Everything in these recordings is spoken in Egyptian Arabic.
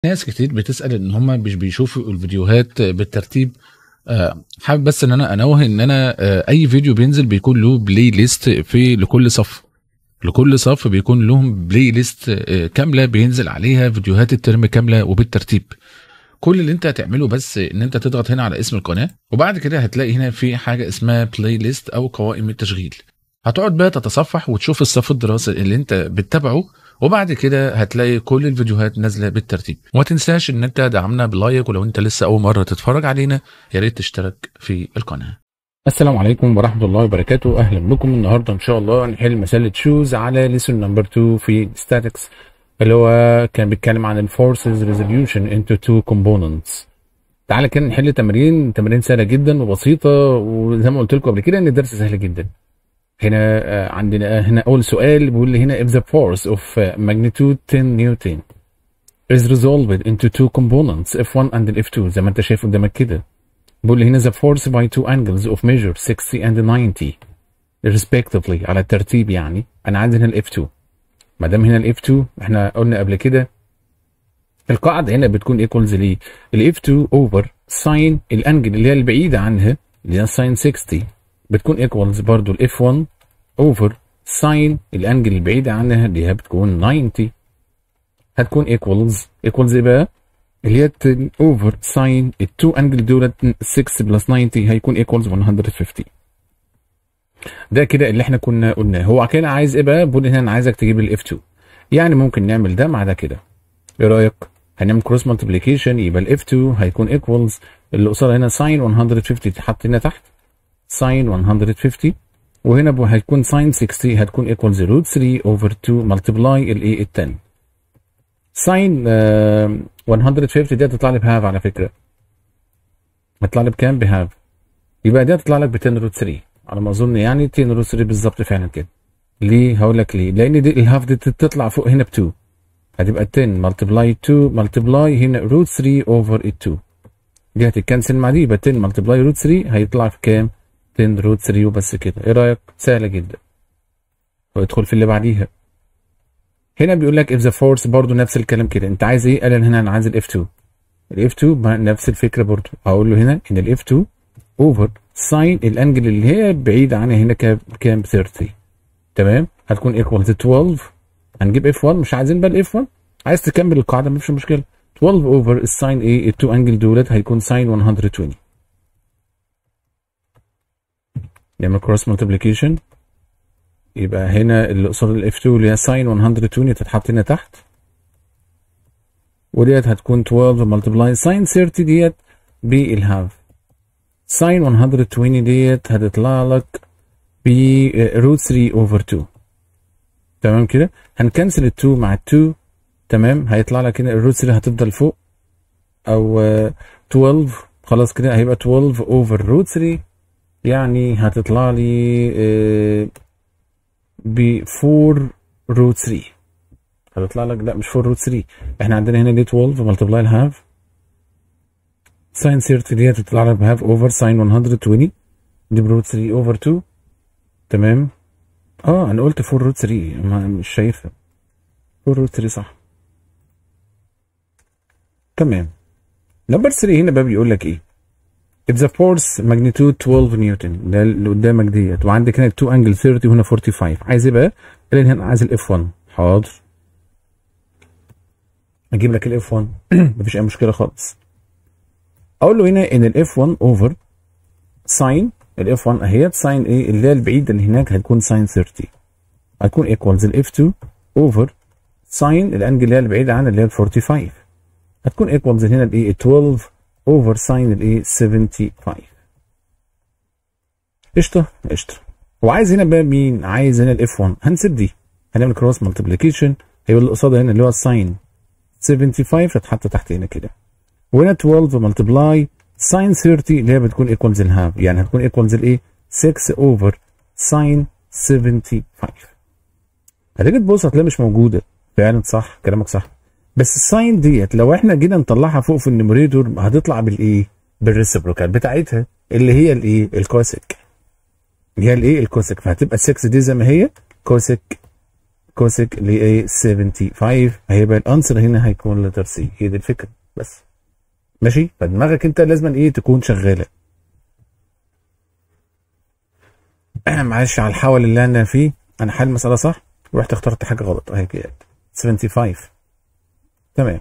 ناس كتير بتسأل ان هم مش بيشوفوا الفيديوهات بالترتيب آه، حابب بس ان انا انوه ان انا آه، اي فيديو بينزل بيكون له بلاي ليست في لكل صف لكل صف بيكون لهم بلاي ليست آه، كامله بينزل عليها فيديوهات الترم كامله وبالترتيب كل اللي انت هتعمله بس ان انت تضغط هنا على اسم القناه وبعد كده هتلاقي هنا في حاجه اسمها بلاي ليست او قوائم التشغيل هتقعد بقى تتصفح وتشوف الصف الدراسي اللي انت بتتابعه وبعد كده هتلاقي كل الفيديوهات نازله بالترتيب وما تنساش ان انت دعمنا بلايك ولو انت لسه اول مره تتفرج علينا يا ريت تشترك في القناه السلام عليكم ورحمة الله وبركاته أهلا بكم النهاردة إن شاء الله هنحل مسألة تشوز على ليسون نمبر 2 في statics اللي هو كان بيتكلم عن الفورسز resolution into two components تعالى كده نحل تمارين تمارين سهلة جدا وبسيطة وزي ما قلت لكم قبل كده إن الدرس سهل جدا هنا آه، عندنا آه، هنا أول سؤال بيقول لي هنا if the force of uh, magnitude 10 نيوتن is resolved into two components F1 and F2 زي ما أنت شايف قدامك كده بيقول لي هنا the force by two angles of measure 60 and 90 respectively على الترتيب يعني انا عايز هنا ال F2 ما دام هنا ال F2 احنا قلنا قبل كده القاعدة هنا بتكون equals ليه ال F2 over sin الانجل اللي هي البعيدة عنها اللي هي sin 60 بتكون equals برضو ال F1 over sin الانجل البعيدة عنها اللي هي بتكون 90 هتكون equals equals ايه بقى اللي هي 10 اوفر ساين التو انجل دولت 6 بلس 90 هيكون ايكوالز 150 ده كده اللي احنا كنا قلناه هو كان عايز ايه بقى بيقول هنا انا عايزك تجيب الاف 2 يعني ممكن نعمل ده مع ده كده ايه رايك هنعمل كروس مالتيبليكيشن يبقى الاف 2 هيكون ايكوالز اللي قصادها هنا ساين 150 تتحط هنا تحت ساين 150 وهنا بو- هيكون ساين 60 هتكون ايكوالز روت 3 اوفر 2 ملتبلاي الايه ال 10 ساين 150 دي هتطلع لي بهاف على فكره هتطلع لي بكام بهاف يبقى دي هتطلع لك ب 10 روت 3 على ما اظن يعني 10 روت 3 بالظبط فعلا كده ليه هقول لك ليه لان دي الهاف دي تطلع فوق هنا ب 2 هتبقى 10 ملتبلاي 2 ملتبلاي هنا روت 3 اوفر ال 2 دي هتتكنسل مع دي يبقى 10 ملتبلاي روت 3 هيطلع في كام 10 روت 3 وبس كده ايه رايك سهله جدا وادخل في اللي بعديها هنا بيقول لك if the force برضو نفس الكلام كده انت عايز ايه قال هنا انا عايز ال F2 ال F2 ما نفس الفكره برضو هقول له هنا ان ال F2 over ساين الانجل اللي هي بعيده عنها هنا كام كام 30 تمام هتكون equal to 12 هنجيب F1 مش عايزين بقى ال F1 عايز تكمل القاعده مفيش مشكله 12 over الساين ايه التو انجل دولت هيكون ساين 120 نعمل كروس مالتيبليكيشن يبقى هنا اللي قصاد الاف 2 اللي هي ساين 120 تتحط هنا تحت وديت هتكون 12 ملتبلاي ساين 30 ديت بالهاف ساين 120 ديت هتطلع لك ب روت 3 اوفر 2 تمام كده هنكنسل ال 2 مع ال 2 تمام هيطلع لك هنا الروت 3 هتفضل فوق او آه، 12 خلاص كده هيبقى 12 اوفر روت 3 يعني هتطلع لي آه، ب 4 روت 3 هتطلع لك لا مش 4 روت 3 احنا عندنا هنا دي 12 ملتبلاي الهاف ساين 30 دي هتطلع لك بهاف اوفر ساين 120 دي بروت 3 اوفر 2 تمام اه انا قلت 4 روت 3 ما مش شايفها 4 روت 3 صح تمام نمبر 3 هنا بقى بيقول لك ايه if the force magnitude 12 نيوتن ده اللي قدامك ديت وعندك هنا 2 انجل 30 وهنا 45 عايز ايه بقى؟ قال لي هنا عايز الاف 1 حاضر اجيب لك الاف 1 مفيش اي مشكله خالص اقول له هنا ان الاف 1 اوفر ساين الاف 1 اهيت ساين ايه اللي هي البعيده اللي هناك هتكون ساين 30 هتكون ايكوالز الاف 2 اوفر ساين الانجل اللي هي البعيده عنها اللي هي ال 45 هتكون ايكوالز هنا الايه 12 اوفر ساين الايه 75 قشطه قشطه وعايز هنا بقى مين عايز هنا الاف 1 هنسيب دي هنعمل كروس مالتيبليكيشن هيبقى اللي قصادها هنا اللي هو الساين 75 هتحط تحت هنا كده وهنا 12 ملتبلاي ساين 30 اللي هي بتكون ايكوالز الهاف يعني هتكون ايكوالز الايه 6 اوفر ساين 75 هتيجي تبص هتلاقيها مش موجوده فعلا صح كلامك صح بس الساين ديت لو احنا جينا نطلعها فوق في النيميريتور هتطلع بالايه بالريسبروكال بتاعتها اللي هي الايه الكوسيك اللي هي الايه الكوسيك فهتبقى 6 دي زي ما هي كوسيك كوسيك اللي هي 75 هيبقى الانسر هنا هيكون لتر سي هي دي الفكره بس ماشي فدماغك انت لازم ايه تكون شغاله معلش على الحول اللي انا فيه انا حل المساله صح ورحت اخترت حاجه غلط اهي كده 75 تمام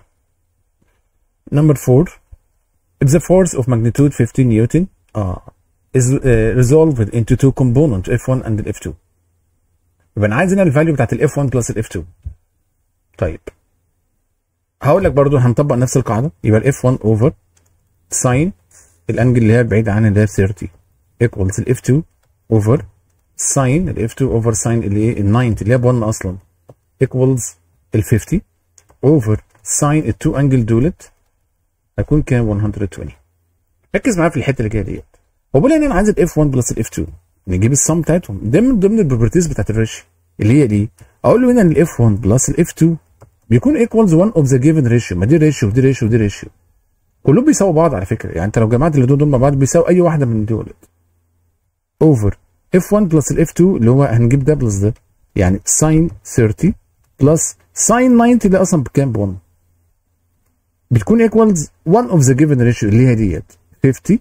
نمبر 4 if the force of magnitude 15 newton uh, is uh, resolved into two components F1 and F2 يبقى انا عايز هنا الفاليو بتاعت ال F1 plus ال F2 طيب هقول لك برضو هنطبق نفس القاعده يبقى ال F1 over sin الانجل اللي هي بعيده عن اللي هي 30 equals ال F2 over sin ال F2 over sin اللي هي ال 90 اللي هي ب 1 اصلا equals ال 50 over sin التو انجل دولت هيكون كام 120 ركز معايا في الحته اللي جايه ديت هو بيقول لي ان انا عايز الاف 1 بلس الاف 2 نجيب السم بتاعتهم ده من ضمن البروبرتيز بتاعت الريشيو اللي هي دي اقول له هنا ان الاف 1 بلس الاف 2 بيكون ايكوالز 1 اوف ذا جيفن ريشيو ما دي ريشيو ودي ريشيو ودي ريشيو كلهم بيساووا بعض على فكره يعني انت لو جمعت اللي دول مع بعض بيساوي اي واحده من دول اوفر اف 1 بلس الاف 2 اللي هو هنجيب ده بلس ده يعني ساين 30 بلس ساين 90 ده اصلا بكام ب 1 بتكون ايكوالز 1 اوف ذا جيفن ريشيو اللي هي ديت 50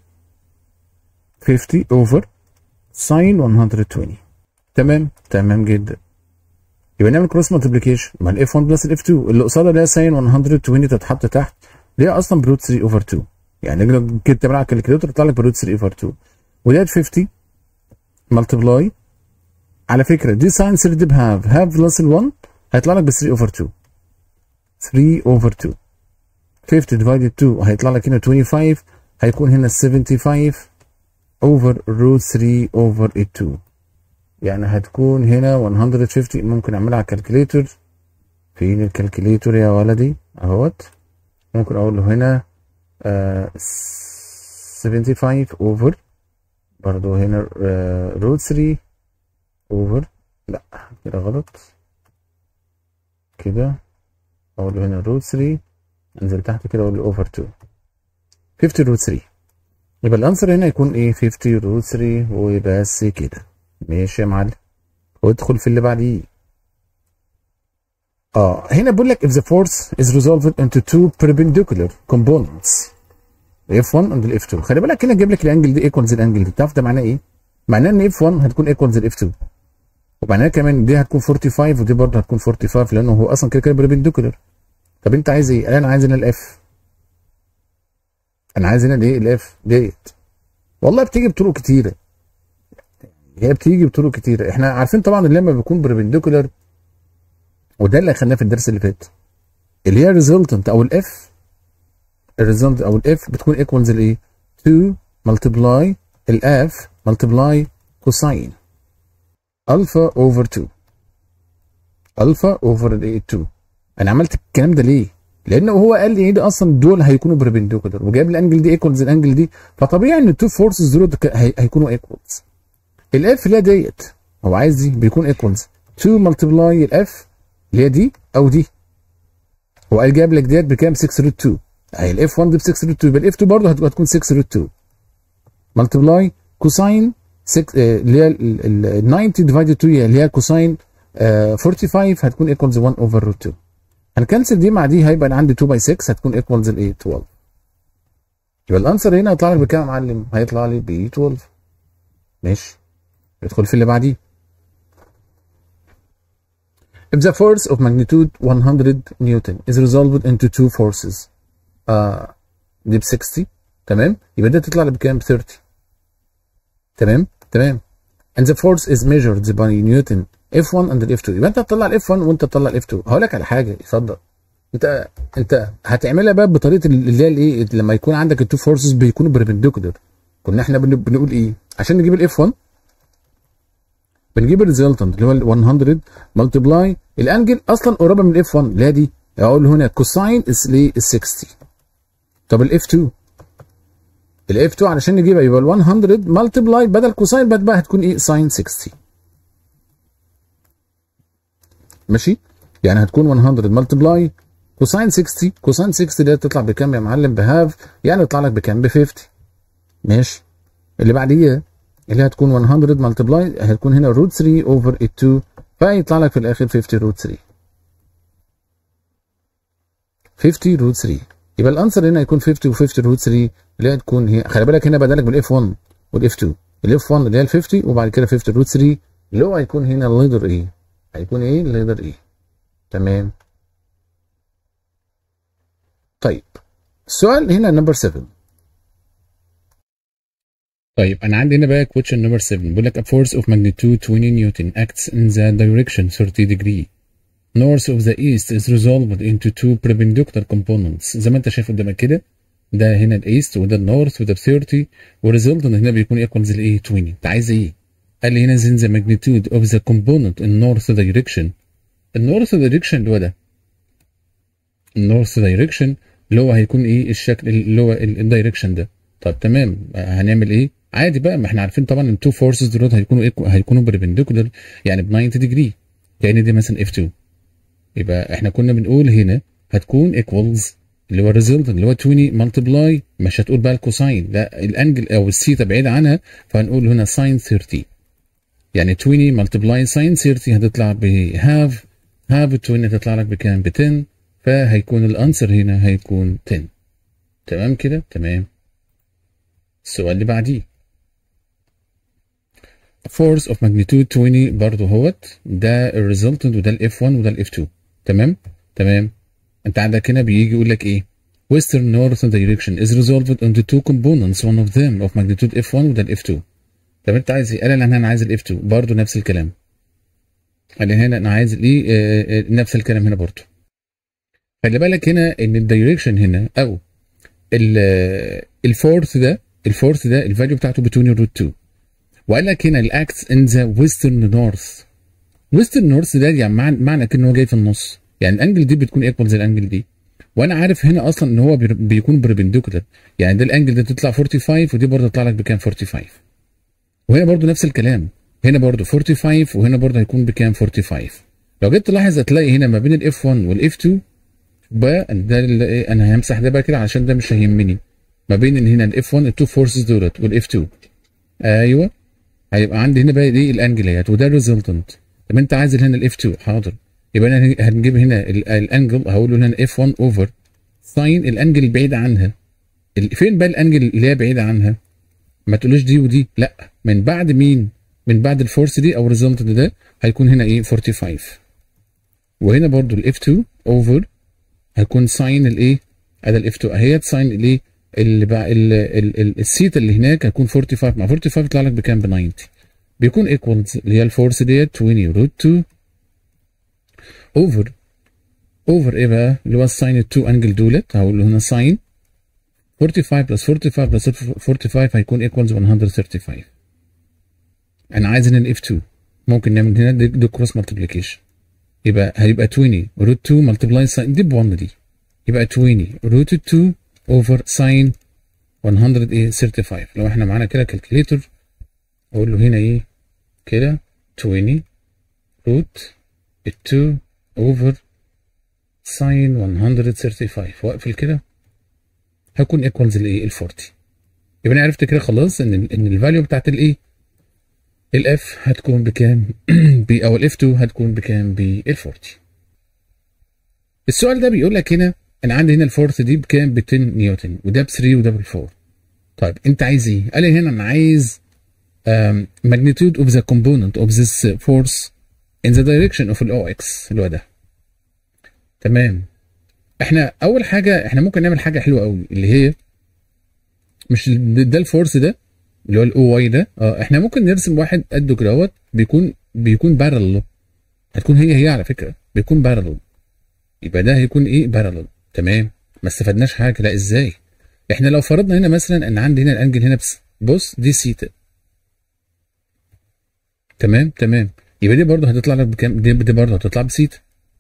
50 اوفر ساين 120 تمام تمام جدا يبقى نعمل كروس مالتيبليكيشن مع الاف 1 بلس الاف 2 اللي قصادها اللي هي ساين 120 تتحط تحت اللي هي اصلا بروت 3 اوفر 2 يعني لو كنت تعملها على الكالكليتر تطلع لك بروت 3 اوفر 2 وديت 50 ملتبلاي على فكره دي ساين 3 بهاف هاف بلس ال 1 هيطلع لك ب 3 اوفر 2 3 اوفر 2 50 divided 2 هيطلع لك هنا 25 هيكون هنا 75 over root 3 over 2 يعني هتكون هنا 150 ممكن اعملها على الكالكوليتر فين الكالكوليتر يا ولدي اهوت ممكن اقول له هنا آه 75 over برضو هنا آه root 3 over لا كده غلط كده اقول له هنا root 3 انزل تحت كده اقول له اوفر 2 50 روت 3 يبقى الانسر هنا يكون ايه 50 روت 3 وبس كده ماشي يا معلم وادخل في اللي بعديه اه هنا بيقول لك if the force is resolved into two perpendicular components F1 and F2 خلي بالك هنا جايب لك الانجل دي ايكوالز الانجل دي تعرف ده معناه ايه؟ معناه ان F1 هتكون ايكوالز ال F2 ومعناه كمان دي هتكون 45 ودي برضه هتكون 45 لانه هو اصلا كده كده perpendicular طب انت عايز ايه؟ انا عايز هنا الاف انا عايز هنا الايه؟ الاف ديت والله بتيجي بطرق كتيره هي بتيجي بطرق كتيره احنا عارفين طبعا اللي لما بيكون بربنديكولار وده اللي خدناه في الدرس اللي فات اللي هي ريزلتنت او الاف الريزلت او الاف بتكون ايكوالز لايه؟ 2 ملتبلاي الاف ملتبلاي كوساين الفا اوفر 2 الفا اوفر الايه 2 انا عملت الكلام ده ليه؟ لانه هو قال لي ايه ده اصلا دول هيكونوا بربنديكولار وجايب لي الانجل دي ايكوالز الانجل دي فطبيعي ان التو فورسز دول هي- هيكونوا ايكوالز الاف اللي هي ديت هو عايز دي بيكون ايكوالز 2 ملتبلاي الاف اللي هي دي او دي هو قال جايب لك ديت بكام 6 روت 2 اهي الاف 1 دي ب 6 روت 2 يبقى الاف 2 برضه هتبقى تكون 6 روت 2 ملتبلاي كوساين 6 آه، اللي هي ال- ال 90 ديفايدد 2 اللي هي كوساين آه، 45 هتكون ايكوالز 1 اوفر روت 2 هنكنسل دي مع دي هيبقى عندي 2 باي 6 هتكون ايكوالز الايه 12 يبقى الانسر هنا هيطلع لي بكام يا معلم؟ هيطلع لي ب 12 ماشي ندخل في اللي بعديه If the force of magnitude 100 Newton is resolved into two forces آه دي ب 60 تمام يبقى ده تطلع لي بكام؟ ب 30 تمام تمام and the force is measured by Newton F1 and F2 يبقى انت تطلع ال F1 وانت تطلع ال F2 هقول لك على حاجه اتفضل انت انت هتعملها بقى بطريقه اللي هي الايه لما يكون عندك التو فورسز بيكونوا بربنديكولار كنا احنا بن- بنقول ايه عشان نجيب الاف 1 بنجيب الريزلتنت اللي هو ال 100 ملتبلاي الانجل اصلا قريبه من الاف 1 اللي هي دي اقول هنا كوساين ليه 60 طب الاف 2 الاف 2 علشان نجيبها يبقى ال 100 ملتبلاي بدل كوساين بقى بقى هتكون ايه ساين 60 ماشي يعني هتكون 100 ملتبلاي كوساين 60 كوساين 60 دي تطلع بكام يا معلم بهاف يعني يطلع لك بكام ب 50 ماشي اللي بعديه اللي هتكون 100 ملتبلاي هتكون هنا روت 3 اوفر 2 فهيطلع لك في الاخر 50 روت 3 50 روت 3 يبقى الانسر هنا هيكون 50 و50 روت 3 اللي هي هتكون هي خلي بالك هنا بدلك بالاف 1 والاف 2 الاف 1 اللي هي ال 50 وبعد كده 50 روت 3 اللي هو هيكون هنا الليدر ايه هيكون ايه الليدر ايه تمام طيب السؤال هنا نمبر 7 طيب انا عندي هنا بقى question number 7 بيقول لك a force of magnitude 20 نيوتن acts in the direction 30 degree north of the east is resolved into two perpendicular components زي ما انت شايف قدامك كده ده هنا الايست وده النورث وده ب 30 والريزلت هنا بيكون ايكوالز لايه 20 انت عايز ايه؟ قال لي هنا then the magnitude of the component in north direction النورث direction اللي هو ده النورث direction اللي هو هيكون ايه الشكل اللي هو الدايركشن ده طب تمام هنعمل ايه؟ عادي بقى ما احنا عارفين طبعا التو فورسز دول هيكونوا إيه؟ هيكونوا بربنديكولار يعني ب 90 ديجري كان دي مثلا اف 2 يبقى احنا كنا بنقول هنا هتكون ايكوالز اللي هو الريزلت اللي هو 20 ملتبلاي مش هتقول بقى الكوساين لا الانجل او السيتا بعيد عنها فهنقول هنا ساين 30 يعني 20 ملتبلاي ساين 30 هتطلع بهاف هاف 20 هتطلع لك بكام ب 10 فهيكون الانسر هنا هيكون 10 تمام كده تمام السؤال اللي بعديه force of magnitude 20 برضه اهوت ده الريزلتنت وده الاف 1 وده الاف 2 تمام تمام انت عندك هنا بيجي يقول لك ايه western northern direction is resolved into two components one of them of magnitude f1 وده الاف 2 طب انت عايز ايه؟ قال لي انا عايز الاف 2 برضه نفس الكلام قال لي هنا انا عايز الايه آه نفس الكلام هنا برضه خلي بالك هنا ان الدايركشن هنا او الفورث ده الفورث ده الفاليو بتاعته بتوني روت 2 وقال لك هنا الاكتس ان ذا ويسترن نورث ويسترن نورث ده يعني معنى معنى كده ان هو جاي في النص يعني الانجل دي بتكون ايكوال زي الانجل دي وانا عارف هنا اصلا ان هو بيكون بربنديكولار يعني ده الانجل ده تطلع 45 ودي برضه تطلع لك بكام 45 وهنا برضه نفس الكلام هنا برضه 45 وهنا برضه هيكون بكام 45 لو جيت تلاحظ هتلاقي هنا ما بين الاف 1 والاف 2 بقى ده انا همسح ده بقى كده عشان ده مش هيهمني ما بين هنا الاف 1 التو فورسز دولت والاف 2 ايوه هيبقى عندي هنا بقى دي الانجل اهيت وده الريزلتنت طب انت عايز هنا الاف 2 حاضر يبقى انا هنجيب هنا الانجل هقول له هنا اف 1 اوفر ساين الانجل البعيد عنها فين بقى الانجل اللي هي بعيده عنها ما تقولوش دي ودي لا من بعد مين من بعد الفورس دي او الريزلتنت ده هيكون هنا ايه 45 وهنا برضو الاف 2 اوفر هيكون ساين الايه ادي الاف 2 اهيت ساين الايه اللي بقى السيتا اللي هناك هيكون 45 مع 45 يطلع لك بكام ب 90 بيكون ايكوالز اللي هي الفورس ديت 20 روت 2 اوفر اوفر ايه بقى اللي هو الساين ال 2 انجل دولت هقول له هنا ساين 45 بلس 45 بلس 45 هيكون ايكوالز 135 انا عايز هنا الاف 2 ممكن نعمل هنا دي, دي كروس مالتيبليكيشن يبقى هيبقى 20 روت 2 ملتبلاي ساين دي ب 1 دي يبقى 20 روت 2 اوفر ساين 135 لو احنا معانا كده كالكوليتر اقول له هنا ايه كده 20 روت 2 اوفر ساين 135 واقفل كده هيكون ايكوالز لايه ال 40 يبقى انا عرفت كده خلاص ان ان الفاليو بتاعت الايه الاف هتكون بكام ب او الاف 2 هتكون بكام بال 40 السؤال ده بيقول لك هنا انا عندي هنا الفورث دي بكام ب 10 نيوتن وده ب 3 وده بال 4 طيب انت عايز ايه قال لي هنا انا عايز um, magnitude of the component of this force in the direction of ال OX اللي هو ده تمام احنا اول حاجه احنا ممكن نعمل حاجه حلوه قوي اللي هي مش ده الفورس ده اللي هو الاو واي ده اه احنا ممكن نرسم واحد قده كده اهوت بيكون بيكون بارلل هتكون هي هي على فكره بيكون بارلل يبقى ده هيكون ايه بارلل تمام ما استفدناش حاجه لا ازاي احنا لو فرضنا هنا مثلا ان عندي هنا الانجل هنا بس بص دي سيتا تمام تمام يبقى دي برضه هتطلع لك بكام دي, دي برضه هتطلع بسيتا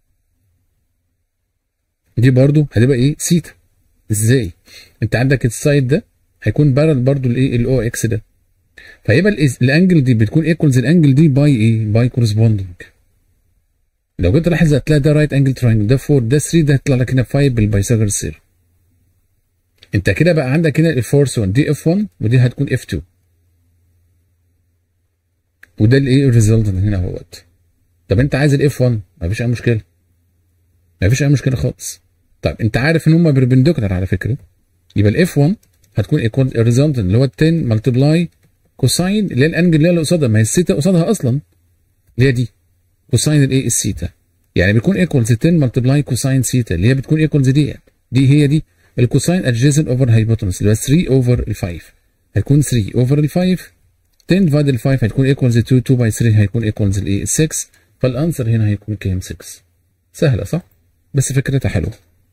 دي برضه هتبقى ايه سيتا ازاي انت عندك السايد ده هيكون بارل برضه الايه الاو اكس ده فيبقى الانجل دي بتكون ايكوالز الانجل دي باي ايه باي كورسبوندنج لو جيت تلاحظ هتلاقي ده رايت انجل تراينجل ده 4 ده 3 ده هيطلع لك هنا 5 بالبايثاغورس سير انت كده بقى عندك هنا الفورس 1 دي اف 1 ودي هتكون اف 2 وده الايه الريزلت هنا اهوت طب انت عايز الاف 1 مفيش اي مشكله مفيش اي مشكله خالص طب انت عارف ان هم بربنديكولار على فكره يبقى الاف 1 هتكون ايكوال الريزلت اللي هو 10 ملتبلاي كوساين اللي هي الانجل اللي هي اللي قصادها ما هي الثيتا قصادها اصلا اللي هي دي كوساين الايه الثيتا يعني بيكون ايكوالز 10 ملتبلاي كوساين ثيتا اللي هي بتكون ايكوالز دي دي هي دي الكوساين ادجيسنت اوفر هايبوتنس اللي هو 3 اوفر ال 5 هيكون 3 اوفر ال 5 10 ديفايد ال 5 هيكون ايكوالز 2 2 باي 3 هيكون ايكوالز الايه 6 فالانسر هنا هيكون كام 6 سهله صح بس فكرتها حلوه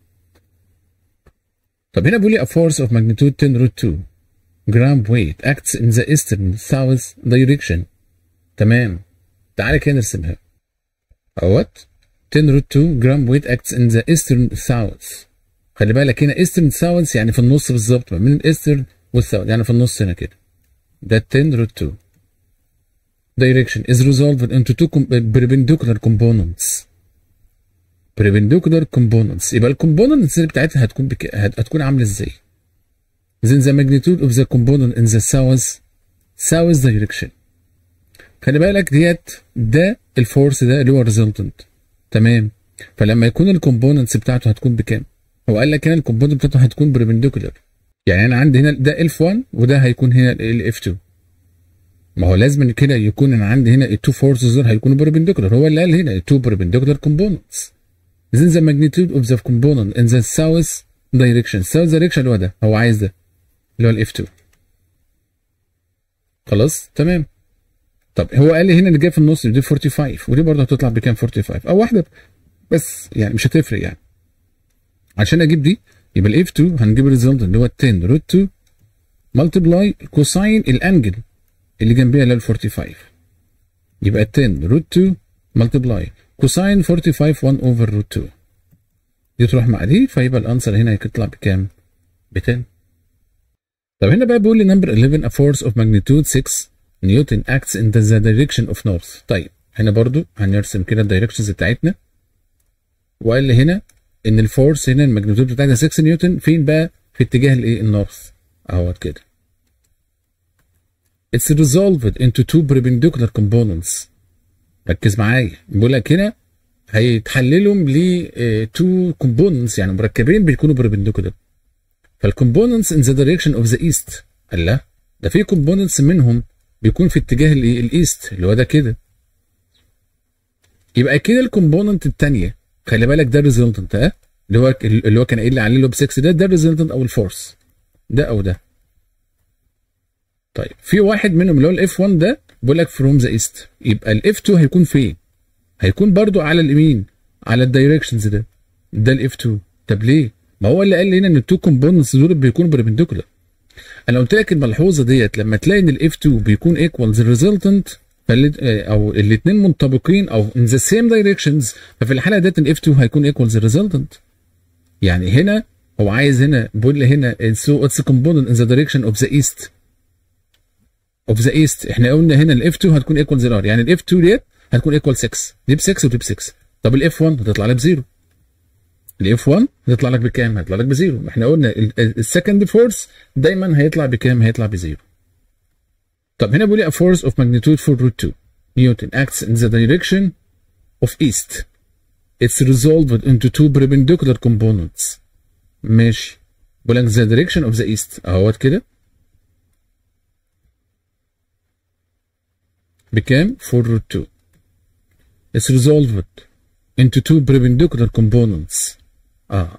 طب هنا بيقول لي a force of magnitude 10 root 2 gram weight acts in the eastern south direction تمام تعالى كده نرسمها اهوت 10 root 2 gram weight acts in the eastern south خلي بالك هنا eastern south يعني في النص بالظبط ما بين الايسترن والساوث يعني في النص هنا كده ده 10 root 2 direction is resolved into two perpendicular components perpendicular components يبقى الكومبوننتس بتاعتها هتكون بك... هتكون عامله ازاي؟ then the magnitude of the component in the south south direction خلي بالك ديت ده الفورس ده اللي هو resultant تمام فلما يكون الكومبوننتس بتاعته هتكون بكام؟ هو قال لك هنا الكومبوننت بتاعته هتكون perpendicular يعني انا عندي هنا ده اف 1 وده هيكون هنا الاف 2 ما هو لازم كده يكون انا عندي هنا التو فورسز دول هيكونوا perpendicular هو اللي قال هنا التو perpendicular components then the magnitude of the component in the south direction south direction اللي هو ده هو عايز ده اللي هو الاف 2 خلاص تمام طب هو قال لي هنا اللي جاي في النص دي 45 ودي برضه هتطلع بكام 45 او واحده بس يعني مش هتفرق يعني عشان اجيب دي يبقى الاف 2 هنجيب الريزلت اللي هو 10 روت 2 ملتبلاي كوساين الانجل اللي جنبيها اللي هي ال 45 يبقى 10 روت 2 ملتبلاي كوساين 45 1 اوفر روت 2 دي تروح مع دي فيبقى الانسر هنا هيطلع بكام؟ ب 10 طب هنا بقى بيقول لي نمبر 11 a force of magnitude 6 نيوتن acts in the direction of north طيب هنا برضو هنرسم كده الدايركشنز بتاعتنا وقال لي هنا ان الفورس هنا الماجنتيود بتاعتها 6 نيوتن فين بقى؟ في اتجاه الايه؟ النورث اهوت كده It's resolved into two perpendicular components ركز معايا بيقول لك هنا هيتحللهم ل تو كومبوننتس يعني مركبين بيكونوا perpendicular فالكومبوننتس in the direction of the east قال لا ده في كومبوننتس منهم بيكون في اتجاه الايه الايست اللي هو ده كده يبقى كده الكومبوننت الثانيه خلي بالك ده الريزلتنت اه اللي هو اللي هو كان قايل لي عليه اللي هو ب 6 ده ده الريزلتنت او الفورس ده او ده طيب في واحد منهم اللي هو الاف 1 ده بيقول لك فروم ذا ايست يبقى الاف 2 هيكون فين؟ هيكون برضو على اليمين على الدايركشنز ده ده الاف 2 طب ليه؟ ما هو اللي قال لي هنا ان التو كومبوننتس دول بيكونوا بربنديكولار انا قلت لك الملحوظه ديت لما تلاقي ان الاف 2 بيكون ايكوالز الريزلتنت او الاثنين منطبقين او in the same directions ففي الحاله ديت الاف 2 هيكون ايكوالز الريزلتنت يعني هنا هو عايز هنا بيقول لي هنا so it's a component in the direction of the east of the east احنا قلنا هنا الاف 2 هتكون ايكوال 0 يعني الاف 2 ديت هتكون ايكوال 6 دي ب 6 ودي ب 6 طب الاف 1 هتطلع لك بزيرو الاف 1 هتطلع لك بكام؟ هتطلع لك بزيرو احنا قلنا السكند فورس دايما هيطلع بكام؟ هيطلع بزيرو طب هنا بيقول لي a force of magnitude 4 root 2 Newton acts in the direction of east it's resolved into two perpendicular components ماشي بيقول لك the direction of the east اهوت كده بكام 4 root 2 it's resolved into two perpendicular components اه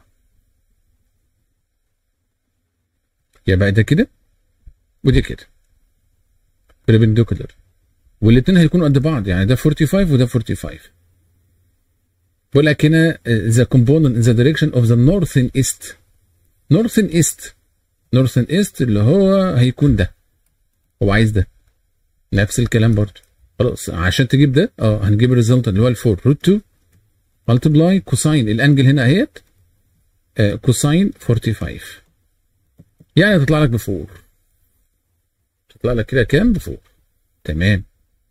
يبقى ده كده ودي كده perpendicular والاثنين هيكونوا قد بعض يعني ده 45 وده 45 بقول لك هنا the component in the direction of the northern east northern east northern east اللي هو هيكون ده هو عايز ده نفس الكلام برضه خلاص عشان تجيب ده اه هنجيب الريزلت اللي هو ال 4 روت 2 ملتبلاي كوساين الانجل هنا اهيت آه كوساين 45 يعني هتطلع لك ب 4 تطلع لك كده كام ب 4 تمام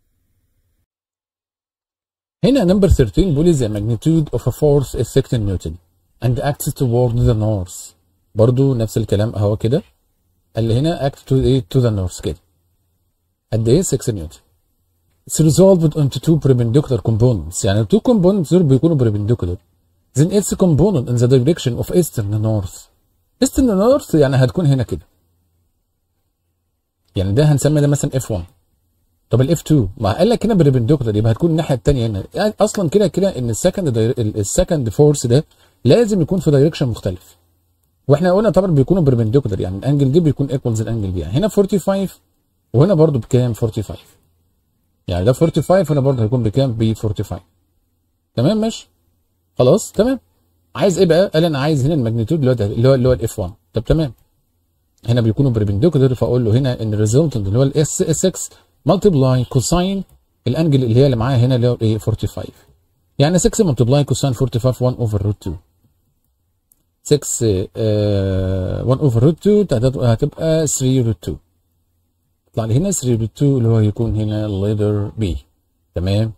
هنا نمبر 13 بيقول the magnitude of a force is 6 نيوتن and acts toward the north برضو نفس الكلام اهو كده قال لي هنا act to ايه to the north كده قد ايه 6 نيوتن it's resolved into two perpendicular components يعني two components دول بيكونوا perpendicular then its component in the direction of eastern north eastern north يعني هتكون هنا كده يعني ده هنسمي ده مثلا F1 طب ال F2 ما قال لك هنا perpendicular يبقى هتكون الناحيه الثانيه هنا يعني اصلا كده كده ان السكند السكند فورس ده لازم يكون في دايركشن مختلف واحنا قلنا طبعا بيكونوا perpendicular يعني الانجل دي بيكون ايكوالز الانجل دي يعني هنا 45 وهنا برضو بكام 45 يعني ده 45 هنا برضه هيكون بكام ب 45 تمام ماشي خلاص تمام عايز ايه بقى قال انا عايز هنا الماجنتيود اللي هو ده اللي هو اللي هو الاف 1 طب تمام هنا بيكونوا بربنديكولار فاقول له هنا ان الريزلتنت اللي هو الاس اس 6 ملتبلاي كوساين الانجل اللي هي اللي معايا هنا اللي هو ايه 45 يعني 6 ملتبلاي كوساين 45 1 اوفر روت 2 6 آه 1 اوفر روت 2 هتبقى 3 روت 2 يطلع لي هنا 3 روت 2 اللي هو هيكون هنا الليدر بي تمام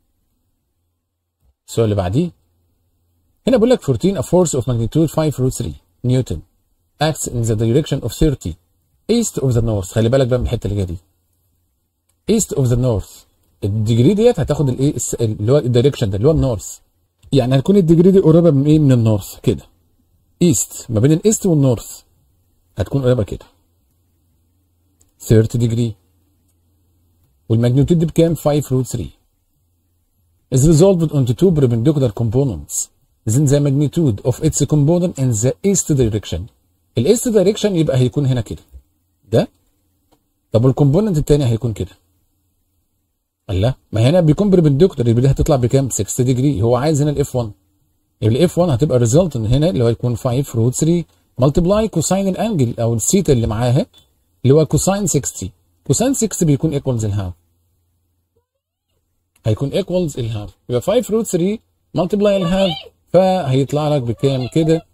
السؤال اللي بعديه هنا بيقول لك 14 a force of magnitude 5 root 3 نيوتن acts in the direction of 30 east of the north خلي بالك بقى من الحته اللي جايه دي east of the north الديجري ديت هتاخد الايه اللي هو الدايركشن ده اللي هو النورث يعني هتكون الديجري دي قريبه من ايه من النورث كده ايست ما بين الايست والنورث هتكون قريبه كده 30 degree والماجنتيود دي بكام 5 root 3 is resolved onto two perpendicular components then the magnitude of its component in the east direction الايست direction يبقى هيكون هنا كده ده طب والكومبوننت التاني هيكون كده الله ما هنا بيكون بربنديكولار يبقى دي هتطلع بكام 60 ديجري هو عايز هنا الاف 1 يبقى الاف 1 هتبقى ريزلت هنا اللي هو يكون 5 روت 3 ملتبلاي كوساين الانجل او السيتا اللي معاها اللي هو كوساين 60 كوساين 60 بيكون ايكوالز الهاف هيكون ايكوالز الهاف يبقى 5 روت 3 ملتبلاي الهاف فهيطلع لك بكام كده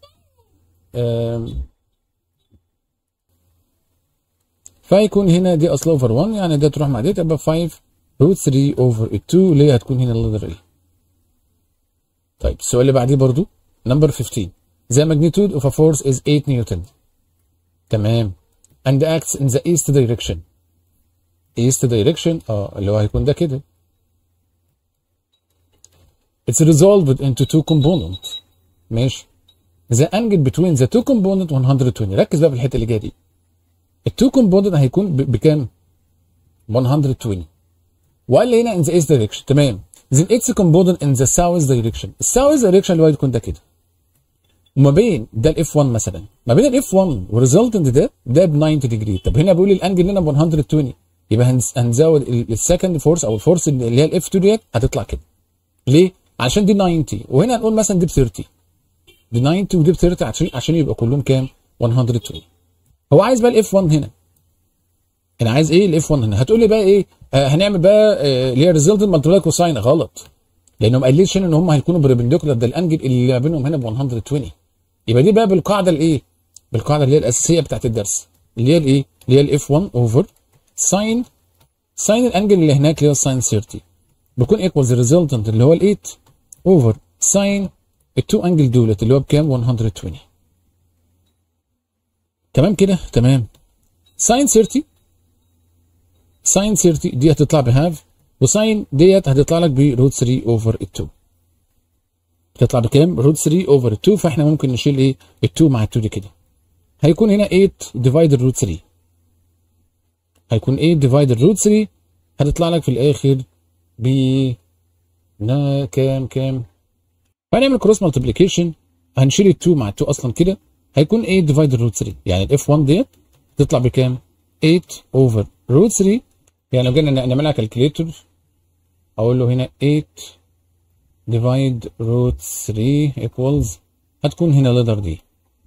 فهيكون هنا دي اصل اوفر 1 يعني ده تروح مع دي تبقى 5 روت 3 اوفر 2 اللي هي هتكون هنا الليدر ايه طيب السؤال اللي بعديه برضو نمبر 15 The magnitude of a force is 8 نيوتن تمام and acts in the east direction east direction اه اللي هو هيكون ده كده It's resolved into two components ماشي The angle between the two components 120 ركز بقى في الحته اللي جايه دي التو كومبوننت هيكون بكام 120 وقال لي هنا in the east direction تمام then its component in the south direction الساوث direction اللي هو يكون ده كده وما بين ده الاف 1 مثلا ما بين الاف 1 والريزلتنت ده ده ب 90 ديجري طب هنا بيقول لي الانجل هنا ب 120 يبقى هنزود السكند فورس او الفورس اللي هي الاف 2 ديت هتطلع كده ليه؟ عشان دي 90 وهنا هنقول مثلا دي ب 30 دي 90 ودي ب 30 عشان عشان يبقى كلهم كام؟ 120 هو عايز بقى الاف 1 هنا انا عايز ايه الاف 1 هنا هتقول لي بقى ايه آه هنعمل بقى آه اللي هي ريزلت مالتيبلاي كوساين غلط لانه ما قاليش هنا ان هم هيكونوا بربنديكولار ده الانجل اللي ما بينهم هنا ب 120 يبقى دي بقى بالقاعده الايه بالقاعده اللي هي الاساسيه بتاعت الدرس اللي هي الايه اللي هي الاف 1 اوفر ساين ساين الانجل اللي هناك اللي هو ساين 30 بيكون ايكوالز الريزلتنت اللي هو ال 8 اوفر ساين التو انجل دولت اللي هو بكام 120 تمام كده تمام ساين 30 ساين 30 دي هتطلع بهاف وساين ديت هتطلع لك بروت 3 اوفر ال 2 تطلع بكام؟ روت 3 اوفر 2 فاحنا ممكن نشيل ايه؟ ال 2 مع ال 2 دي كده. هيكون هنا 8 ديفايد روت 3. هيكون 8 ديفايد روت 3 هتطلع لك في الاخر ب نا كام كام؟ هنعمل كروس مالتيبليكيشن هنشيل ال 2 مع ال 2 اصلا كده هيكون 8 ديفايد روت 3 يعني الاف 1 ديت تطلع بكام؟ 8 اوفر روت 3 يعني لو جينا نعملها كالكليتور اقول له هنا 8 divide root 3 equals هتكون هنا letter D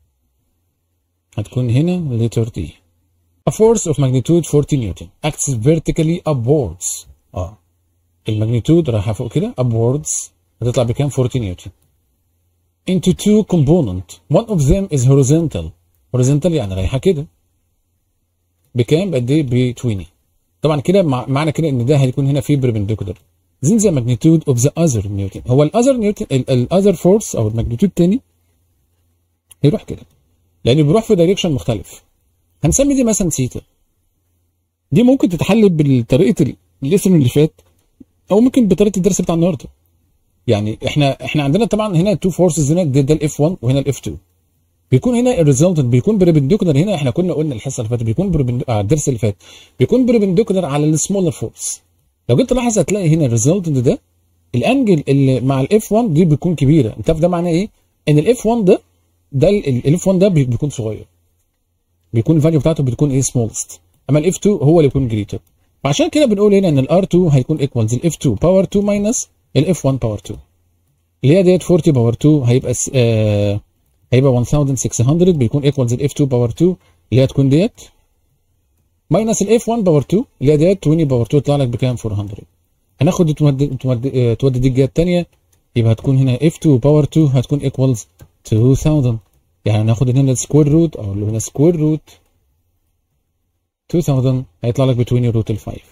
هتكون هنا letter D A force of magnitude 40 نيوتن acts vertically upwards اه الماجنتيود رايحة فوق كده upwards هتطلع بكام 40 نيوتن into two component one of them is horizontal horizontal يعني رايحة كده بكام بقد ايه ب 20 طبعا كده مع... معنى كده ان ده هيكون هنا في perpendicular then the magnitude of the other نيوتن هو الاذر نيوتن الاذر فورس او الماجنتيود الثاني هيروح كده لانه بيروح في دايركشن مختلف هنسمي دي مثلا سيتا دي ممكن تتحل بطريقه الليسن اللي فات او ممكن بطريقه الدرس بتاع النهارده يعني احنا احنا عندنا طبعا هنا تو فورسز هنا ده, ده الاف 1 وهنا الاف 2 بيكون هنا الريزلتنت بيكون بربنديكولار هنا احنا كنا قلنا الحصه اللي فاتت بيكون بربند... آه الدرس اللي فات بيكون بربنديكولار على السمولر فورس لو جيت تلاحظ هتلاقي هنا الريزلتنت ده الانجل اللي مع الاف 1 دي بتكون كبيره انت عارف ده معناه ايه؟ ان الاف 1 ده ده الاف 1 ده بي- بيكون صغير بيكون الفاليو بتاعته بتكون ايه سمولست اما الاف 2 هو اللي بيكون جريتر فعشان كده بنقول هنا ان الار 2 هيكون ايكوالز الاف 2 باور 2 ماينس الاف 1 باور 2 اللي هي ديت 40 باور 2 هيبقى س- آه هيبقى 1600 بيكون ايكوالز الاف 2 باور 2 اللي هي تكون ديت ماينس الاف 1 باور 2 اللي هي ديت 20 باور 2 يطلع لك بكام 400 هناخد دي تودي تودي آه، تودي دي الجهه الثانيه يبقى هتكون هنا اف 2 باور 2 هتكون ايكوالز 2000 يعني هناخد هنا السكوير روت او اللي هنا سكوير روت 2000 هيطلع لك ب 20 روت ال 5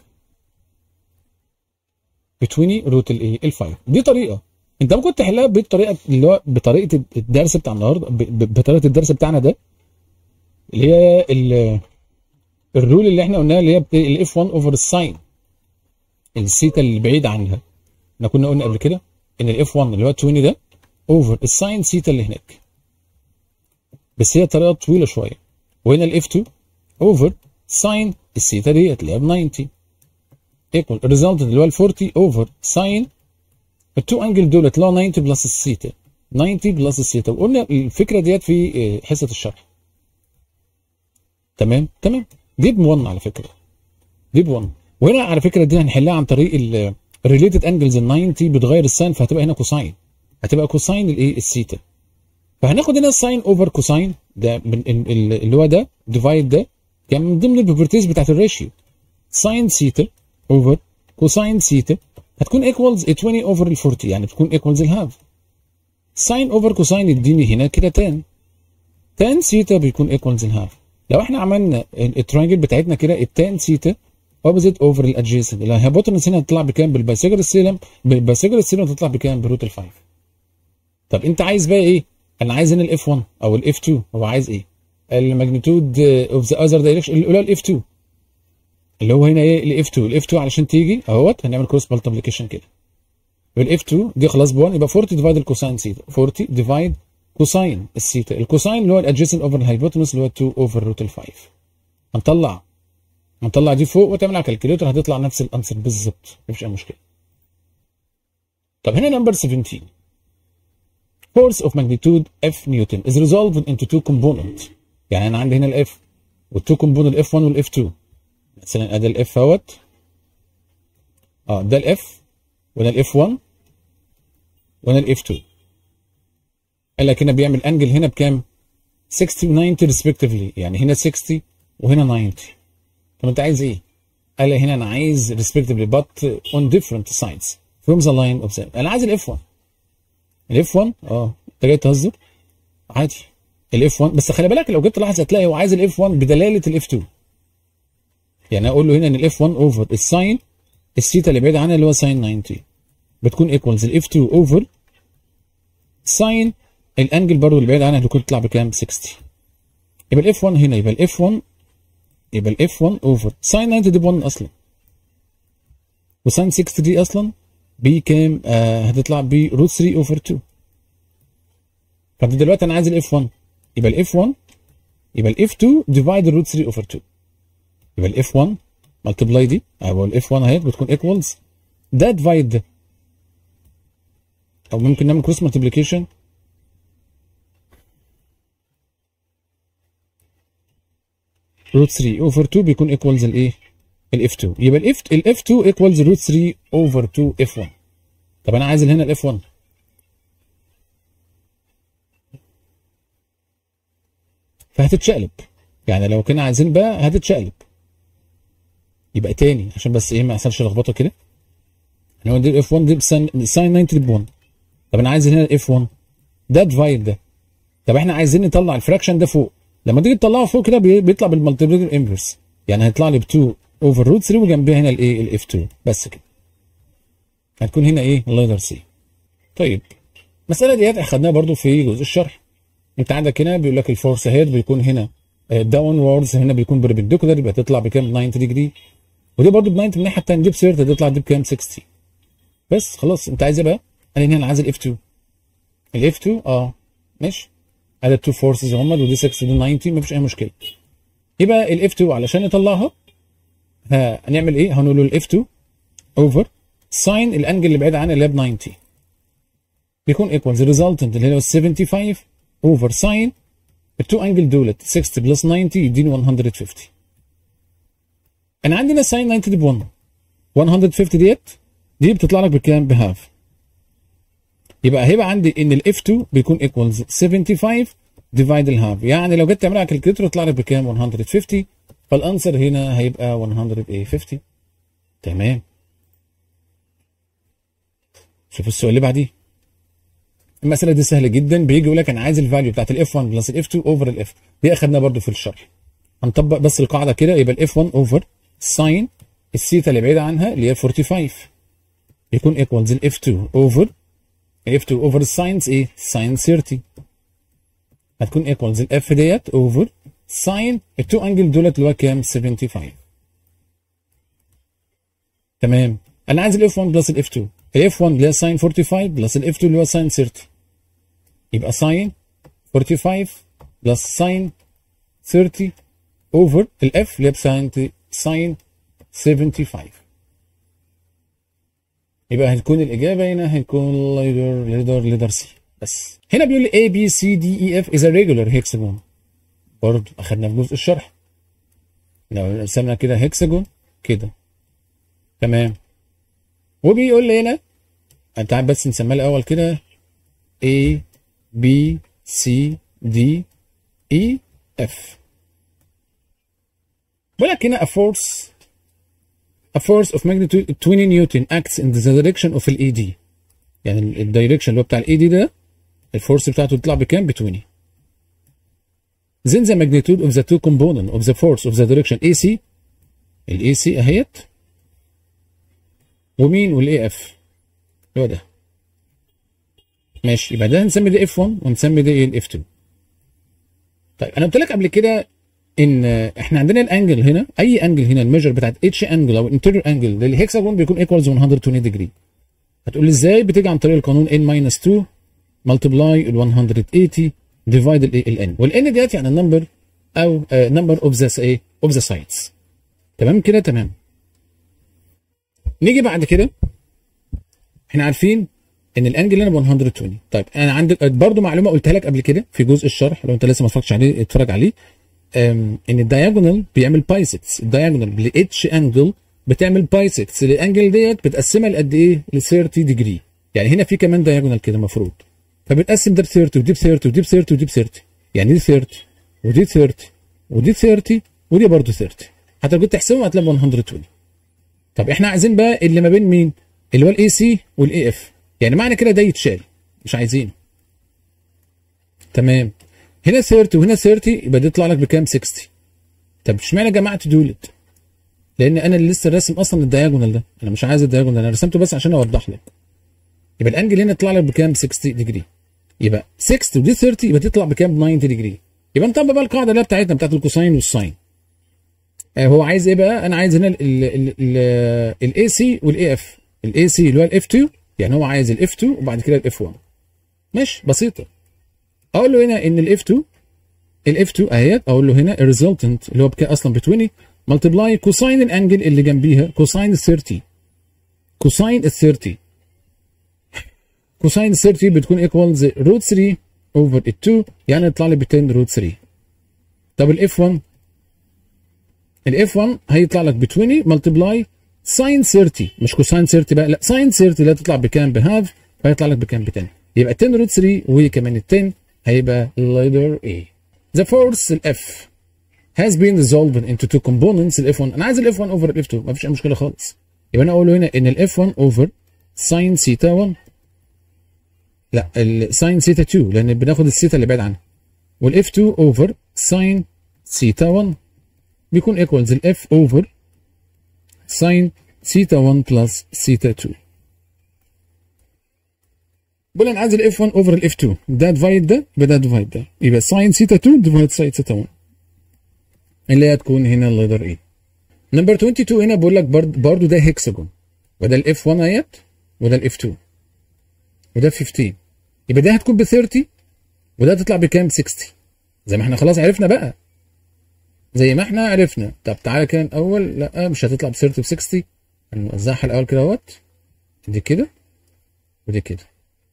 ب 20 روت الايه ال 5 دي طريقه انت ممكن تحلها بالطريقه اللي هو بطريقه الدرس بتاع النهارده ب- ب- بطريقه الدرس بتاعنا ده اللي هي ال- الرول اللي احنا قلناها اللي هي الاف 1 اوفر الساين السيتا اللي بعيد عنها احنا كنا قلنا قبل كده ان الاف 1 اللي هو 20 ده اوفر الساين سيتا اللي هناك بس هي طريقه طويله شويه وهنا الاف 2 اوفر ساين السيتا ديت اللي هي ب 90 ايكوال الريزلت اللي هو ال 40 اوفر ساين التو انجل دولت اللي هو 90 بلس السيتا 90 بلس السيتا وقلنا الفكره ديت في آه، حصه الشرح تمام تمام دي ب 1 على فكره دي ب 1 وهنا على فكره دي هنحلها عن طريق الريليتد انجلز ال 90 بتغير الساين فهتبقى هنا كوساين هتبقى كوساين الايه السيتا فهناخد هنا الساين اوفر كوساين ده من ال- ال- اللي هو ده ديفايد ده كان من ضمن البروبرتيز بتاعت الريشيو ساين سيتا اوفر كوساين سيتا هتكون ايكوالز 20 اوفر ال 40 يعني بتكون ايكوالز الهاف ساين اوفر كوساين يديني هنا كده تان تان سيتا بيكون ايكوالز الهاف لو احنا عملنا ال- الترينجل بتاعتنا كده التان سيتا اوبوزيت اوفر الادجيسنت الهيبوتنس هنا هتطلع بكام بالبايثاغورس السيلم بالبايثاغورس السيلم هتطلع بكام بروت ال 5 طب انت عايز بقى ايه انا عايز هنا الاف 1 او الاف 2 هو عايز ايه الماجنتيود اوف ذا اذر دايركشن الاولى الاف 2 اللي هو هنا ايه الاف 2 الاف 2 علشان تيجي اهوت هنعمل كروس مالتيبليكيشن كده والاف 2 دي خلاص ب 1 يبقى 40 ديفايد الكوساين سيتا 40 ديفايد كوساين السيتا الكوساين اللي هو الادجيسنت اوفر الهايبوتنس اللي هو 2 اوفر روت ال 5 هنطلع هنطلع دي فوق وتعمل على الكالكوليتر هتطلع نفس الانسر بالظبط مفيش اي مشكله طب هنا نمبر 17 force of magnitude F نيوتن is resolved into two components يعني انا عندي هنا الاف والتو كومبوننت الاف 1 والاف 2 مثلا ادي الاف اهوت اه ده الاف وده الاف 1 وده الاف 2 قال لك هنا بيعمل انجل هنا بكام 60 و 90 respectively يعني هنا 60 وهنا 90 طب انت عايز ايه قال لي هنا انا عايز respectively but on different sides from the line of the انا عايز الاف 1 الاف 1 اه انت جاي تهزر عادي الاف 1 بس خلي بالك لو جيت تلاحظ هتلاقي هو عايز الاف 1 بدلاله الاف 2 يعني اقول له هنا ان الاف 1 اوفر الساين الثيتا اللي بعيد عنها اللي هو ساين 90 بتكون ايكوالز الاف 2 اوفر ساين الانجل برضه اللي بعيد عنها بتكون تطلع بكام 60 يبقى الاف 1 هنا يبقى الاف 1 يبقى الاف 1 اوفر ساين 90 دي ب 1 اصلا وساين 60 دي اصلا بكام آه هتطلع ب روت 3 اوفر 2 فانت دلوقتي انا عايز الاف 1 يبقى الاف 1 يبقى الاف 2 ديفايد الروت 3 اوفر 2 يبقى الاف 1 ملتبلاي دي او الاف 1 اهي بتكون ايكوالز ده ديفايد ده او ممكن نعمل كروس ملتبليكيشن روت 3 اوفر 2 بيكون ايكوالز الايه الاف 2 يبقى الاف الاف 2 ايكوالز روت 3 اوفر 2 اف 1 طب انا عايز هنا الاف 1 فهتتشقلب يعني لو كنا عايزين بقى هتتشقلب يبقى تاني عشان بس ايه ما يحصلش لخبطه كده انا دي الاف 1 دي بساين 90 دي ب 1 طب انا عايز هنا الاف 1 ده ديفايد ده طب احنا عايزين نطلع الفراكشن ده فوق لما تيجي تطلعه فوق كده بي- بيطلع بالمالتيبليكيتيف انفرس يعني هيطلع لي ب 2 اوفر روت 3 وجنبها هنا الايه الاف 2 بس كده هتكون هنا ايه الليدر سي طيب المساله ديت اخدناها برضو في جزء الشرح انت عندك هنا بيقول لك الفورس هيد بيكون هنا داون ووردز هنا بيكون بربنديكولار يبقى تطلع بكام 90 ديجري ودي برضو ب 90 من الناحيه الثانيه دي بسيرت هتطلع دي بكام 60 بس خلاص انت عايز ايه بقى؟ قال لي هنا انا عايز الاف 2 الاف 2 اه ماشي ادي التو فورسز هم ودي 6 ودي 90 مفيش اي مشكله يبقى الاف 2 علشان نطلعها ها هنعمل ايه؟ هنقول له الاف 2 اوفر ساين الانجل اللي بعيد عنها اللي هي ب 90 بيكون ايكوالز الريزلتنت اللي هو 75 اوفر ساين التو انجل دولت 60 بلس 90 يديني 150 انا عندنا ساين 90 دي ب 1 150 ديت دي بتطلع لك بكام؟ بهاف يبقى هيبقى عندي ان الاف 2 بيكون ايكوالز 75 ديفايد الهاف يعني لو جيت تعملها كالكوليتر يطلع لك بكام 150 فالانسر هنا هيبقى 150 تمام شوف السؤال اللي بعديه المساله دي سهله جدا بيجي يقول لك انا عايز الفاليو بتاعت الاف 1 بلس الاف 2 اوفر الاف دي اخدناها برده في الشرح هنطبق بس القاعده كده يبقى الاف 1 اوفر ساين الثيتا اللي بعيده عنها اللي هي 45 يكون ايكوالز الاف 2 اوفر اف 2 اوفر الساينز ايه؟ ساين 30 هتكون ايكوالز الاف ديت اوفر ساين التو انجل دولت اللي هو كام؟ 75 تمام انا عايز الاف 1 بلس الاف 2 الاف 1 اللي هي ساين 45 بلس الاف 2 اللي هو ساين 30 يبقى ساين 45 بلس ساين 30 اوفر الاف اللي هي بساين ساين 75 يبقى هتكون الاجابه هنا هتكون ليدر ليدر ليدر سي بس هنا بيقول لي A B C D E F is a regular hexagon برضه اخدنا في جزء الشرح لو رسمنا كده هيكساجون كده تمام وبيقول لي هنا انت عارف بس نسميها الاول كده A B C D E F بيقول لك هنا a force a force of magnitude 20 نيوتن acts in the direction of ال AD يعني الدايركشن اللي هو بتاع ال AD ده الفورس بتاعته تطلع بكام؟ ب 20 then the magnitude of the two component of the force of the direction AC ال AC اهيت ومين والاي اف هو ده ماشي يبقى ده هنسمي ده اف 1 ونسمي ده ايه الاف 2 طيب انا قلت لك قبل كده ان احنا عندنا الانجل هنا اي انجل هنا الميجر بتاعت اتش انجل او الانتيريور انجل للهكساجون بيكون ايكوالز 120 ديجري هتقول لي ازاي بتيجي عن طريق القانون n ماينس 2 ملتبلاي ال 180 ديفايد ال n والان ديت يعني النمبر او نمبر اوف ذا ايه اوف ذا سايدز تمام كده تمام نيجي بعد كده احنا عارفين ان الانجل هنا ب 120 طيب انا عندي برضو معلومه قلتها لك قبل كده في جزء الشرح لو انت لسه ما اتفرجتش عليه اتفرج عليه ان الدايجونال بيعمل بايسكس الدايجونال لاتش انجل بتعمل بايسكس الانجل ديت بتقسمها لقد ايه ل 30 ديجري يعني هنا في كمان دايجونال كده المفروض فبتقسم ده ب 30 ودي ب 30 ودي ب 30 ودي ب 30 يعني دي 30 ودي 30 ودي 30 ودي برضه 30 حتى لو جيت تحسبهم هتلاقي 120 طب احنا عايزين بقى اللي ما بين مين؟ اللي هو الاي سي والاي اف يعني معنى كده ده يتشال مش عايزينه تمام هنا 30 وهنا 30 يبقى دي يطلع لك بكام 60 طب اشمعنى جمعت دولت لان انا اللي لسه راسم اصلا الدياجونال ده انا مش عايز الدياجونال انا رسمته بس عشان اوضح لك يبقى الانجل هنا يطلع لك بكام 60 ديجري يبقى 60 ودي 30 يبقى تطلع بكام 90 ديجري يبقى نطبق بقى القاعده اللي بتاعتنا بتاعت الكوساين والساين آه هو عايز ايه بقى انا عايز هنا الاي سي والاي اف الاي سي اللي هو الاف 2 يعني هو عايز الاف 2 وبعد كده الاف 1 ماشي بسيطه اقول له هنا ان الاف 2 الاف 2 اهيت اقول له هنا الريزلتنت اللي هو بكام اصلا ب 20 ملتبلاي كوساين الانجل اللي جنبيها كوساين ال 30 كوساين ال 30 كوساين ال 30 بتكون ايكوالز روت 3 اوفر ال 2 يعني يطلع لي ب 10 روت 3 طب الاف 1 الاف 1 هيطلع لك ب 20 ملتبلاي ساين 30 مش كوساين 30 بقى لا ساين 30 اللي هتطلع بكام بهاف فهيطلع لك بكام ب 10 يبقى 10 روت 3 وكمان ال 10 هيبقى letter A. The force ال F has been resolved into two components ال F1 انا عايز ال F1 over ال F2 مفيش اي مشكله خالص يبقى انا اقول له هنا ان ال F1 over sin theta 1 لا ال sin theta 2 لان بناخد الثيتا اللي بعيد عنها وال F2 over sin theta 1 بيكون equals ال F over sin theta 1 plus theta 2 بقول انا عايز الاف 1 اوفر الاف 2 ده ديفايد ده يبقى ده ديفايد ده يبقى ساين سيتا 2 ديفايد ساين سيتا 1 اللي هي هتكون هنا الليدر ايه نمبر 22 هنا بقول لك برضه ده هيكساجون وده الاف 1 اهيت وده الاف 2 وده 15 يبقى ده هتكون ب 30 وده هتطلع بكام 60 زي ما احنا خلاص عرفنا بقى زي ما احنا عرفنا طب تعالى كده الاول لا مش هتطلع ب 30 ب 60 هنوزعها الاول كده اهوت دي كده ودي كده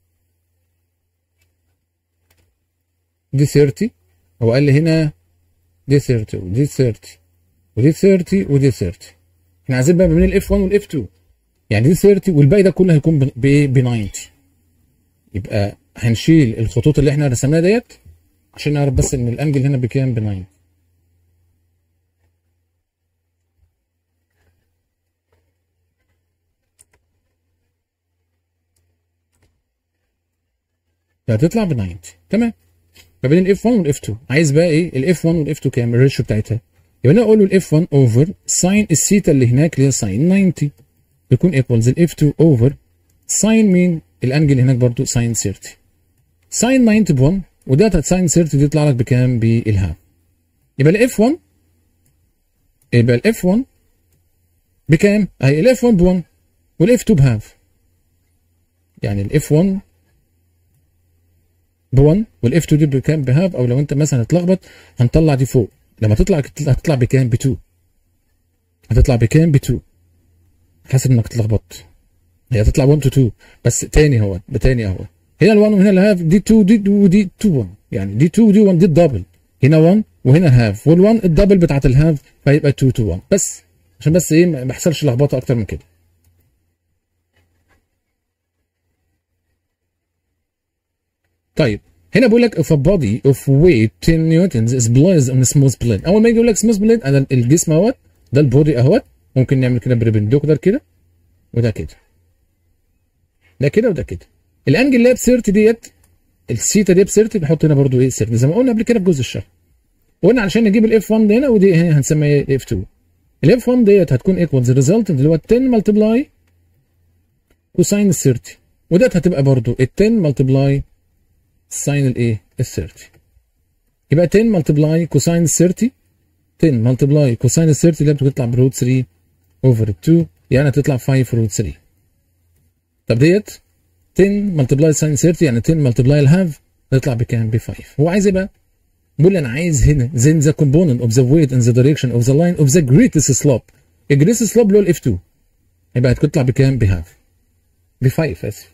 دي 30 هو قال لي هنا دي 30 ودي 30 ودي 30 ودي 30 احنا عايزين بقى ما بين الاف 1 والاف 2 يعني دي 30 والباقي ده كله هيكون ب ب 90 يبقى هنشيل الخطوط اللي احنا رسمناها ديت عشان نعرف بس ان الانجل هنا بكام ب 9 هتطلع ب 90 تمام ما بين الاف 1 والاف 2 عايز بقى ايه الاف 1 والاف 2 كام الريشيو بتاعتها يبقى انا اقول له الاف 1 اوفر ساين الثيتا اللي هناك اللي هي ساين 90 يكون ايكوالز الاف 2 اوفر ساين مين الانجل هناك برضو ساين 30 ساين 90 ب 1 وده ساين 30 دي يطلع لك بكام بالهاف يبقى الاف 1 يبقى الاف 1 بكام اهي الاف 1 ب 1 والاف 2 بهاف يعني الاف 1 ب 1 والاف 2 دي بكام بهاف او لو انت مثلا اتلخبط هنطلع دي فوق لما تطلع هتطلع بكام ب 2 هتطلع بكام ب 2 حاسس انك اتلخبطت هي هتطلع 1 تو 2 بس تاني اهو تاني اهو هنا ال1 وهنا الهاف دي 2 دي ودي 2 1 يعني دي 2 ودي 1 دي الدبل هنا 1 وهنا هاف وال1 الدبل بتاعت الهاف فيبقى 2 تو 1 بس عشان بس ايه ما يحصلش لخبطه اكتر من كده طيب هنا بيقول لك if a body of weight 10 newtons is placed on a smooth plane اول ما يجي يقول لك smooth plane انا الجسم اهوت ده البودي اهوت ممكن نعمل كده بربنديكولار كده وده كده ده كده وده كده الانجل اللي هي ب 30 ديت السيتا دي ب 30 بحط هنا برضو ايه 30 زي ما قلنا قبل كده في جزء الشرح قلنا علشان نجيب الاف 1 هنا ودي هنا هنسميها الاف 2 الاف 1 ديت هتكون ايكوالز ريزلت اللي هو 10 ملتبلاي كوساين ال 30 وديت هتبقى برضو ال 10 ملتبلاي ساين الايه ال 30 يبقى 10 ملتبلاي كوساين ال 30 10 ملتبلاي كوساين ال 30 اللي بتطلع بروت 3 اوفر 2 يعني هتطلع 5 روت 3 طب ديت 10 ملتبلاي ساين 30 يعني 10 ملتبلاي الهاف تطلع بكام؟ ب 5 هو عايز ايه بقى؟ بيقول لي انا عايز هنا then the component of the weight in the direction of the line of the greatest slope الجريتست سلوب اللي هو الاف 2 يبقى هتطلع بكام؟ بهاف ب 5 اسف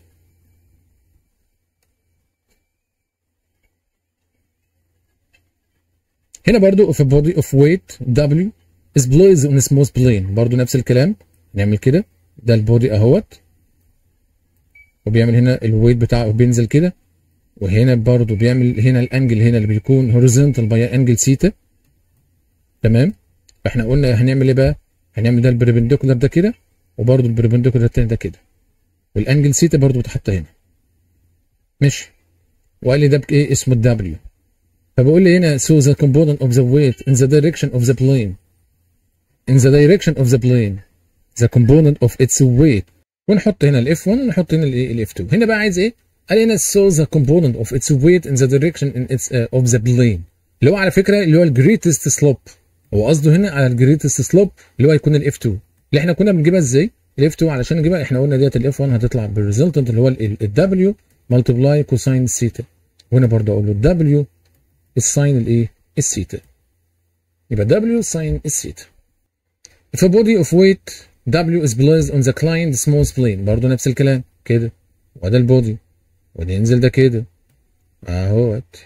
هنا برضو if a body of weight W is placed on a smooth plane برضو نفس الكلام نعمل كده ده البودي اهوت وبيعمل هنا الويت بتاعه بينزل كده وهنا برضو بيعمل هنا الانجل هنا اللي بيكون هوريزونتال باي انجل سيتا تمام فاحنا قلنا هنعمل ايه بقى هنعمل ده البربنديكولار ده كده وبرضو البربنديكولار التاني ده كده والانجل سيتا برضو بتحط هنا ماشي وقال لي ده بايه اسمه الدبليو فبقول لي هنا so the component of the weight in the direction of the plane in the direction of the plane the component of its weight ونحط هنا الاف 1 ونحط هنا الايه الاف 2 هنا بقى عايز ايه قال هنا so the component of its weight in the direction in its uh, of the plane اللي هو على فكره اللي هو الجريتست سلوب هو قصده هنا على الجريتست سلوب اللي هو هيكون الاف 2 اللي احنا كنا بنجيبها ازاي الاف 2 علشان نجيبها احنا قلنا ديت الاف 1 هتطلع بالريزلتنت اللي هو الدبليو ملتبلاي كوساين سيتا وهنا برضه اقول له الدبليو الساين الايه السيتا يبقى دبليو ساين السيتا if a body of weight W is placed on the client smooth plane برضه نفس الكلام كده وده البودي وده ينزل ده كده اهوت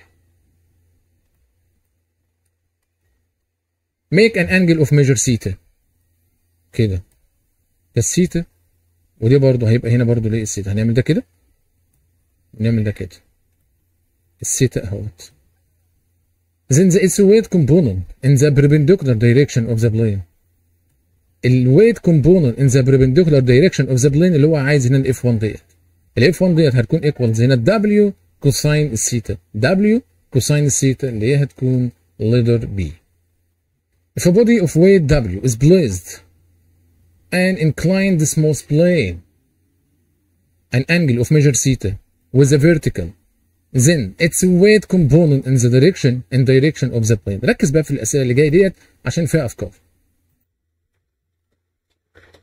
make an angle of measure theta كده ده الثيتا ودي برضه هيبقى هنا برضه ليه الثيتا هنعمل ده كده ونعمل ده كده الثيتا اهوت then the its weight component in the perpendicular direction of the plane الويت كومبوننت ان ذا perpendicular direction اوف ذا plane اللي هو عايز هنا الاف 1 ديت الاف 1 ديت هتكون ايكوالز هنا دبليو كوساين الثيتا دبليو كوساين الثيتا اللي هي هتكون letter B if a body of weight W is placed and inclined smooth plane an angle of measure theta with a vertical then its weight component in the direction in direction of the plane ركز بقى في الاسئله اللي جايه ديت عشان فيها افكار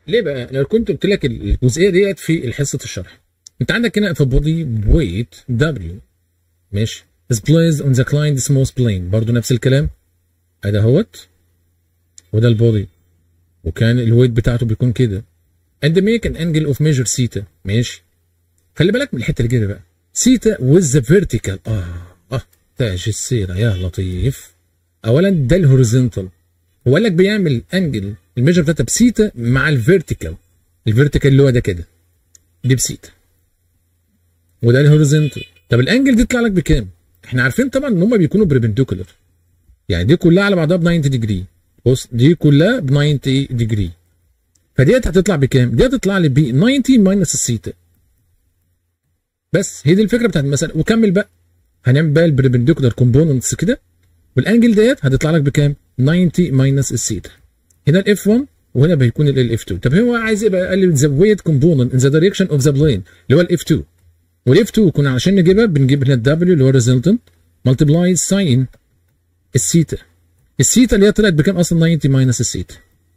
ليه بقى؟ لو كنت قلت لك الجزئيه ديت في حصه الشرح انت عندك هنا في body weight W ماشي is placed on the client's most plane برضو نفس الكلام ادي اهوت وده البودي وكان الويت بتاعته بيكون كده and make an angle of measure theta ماشي خلي بالك من الحته اللي كده بقى theta with the vertical اه اه تاج السيره يا لطيف اولا ده الهوريزونتال هو قال لك بيعمل انجل الميجر بتاعتها بسيتا مع الفيرتيكال الفيرتيكال اللي هو ده كده دي بسيتا وده الهوريزونتال طب الانجل دي تطلع لك بكام؟ احنا عارفين طبعا ان هم بيكونوا بريبنديكولار يعني دي كلها على بعضها ب 90 ديجري بص دي كلها ب 90 ديجري فديت هتطلع بكام؟ دي هتطلع لي ب 90 ماينس السيتا بس هي دي الفكره بتاعت المساله وكمل بقى هنعمل بقى البريبنديكولار كومبوننتس كده والانجل ديت هتطلع لك بكام؟ 90 ماينس السيتا هنا الاف 1 وهنا بيكون الاف 2 طب هو عايز ايه بقى؟ قال لي ذا ويت كومبوننت ان ذا دايركشن اوف ذا بلين اللي هو الاف 2 والاف 2 كنا عشان نجيبها بنجيب هنا الدبليو اللي هو ريزلتنت ملتبلاي ساين السيتا السيتا اللي هي طلعت بكام اصلا 90 ماينس السيتا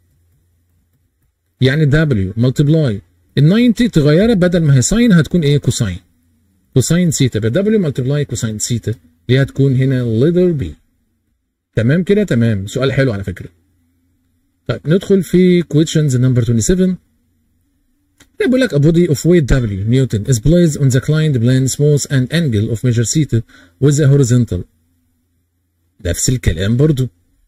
يعني دبليو ملتبلاي ال 90 تغيرها بدل ما هي ساين هتكون ايه كوساين كوساين سيتا بدبليو ملتبلاي كوساين سيتا اللي هي هتكون هنا ليتر بي تمام كده تمام سؤال حلو على فكره طيب ندخل في questions number 27 بيقول لك a body of weight W Newton is placed on the client plane smooth and angle of measure theta with the horizontal نفس الكلام برضو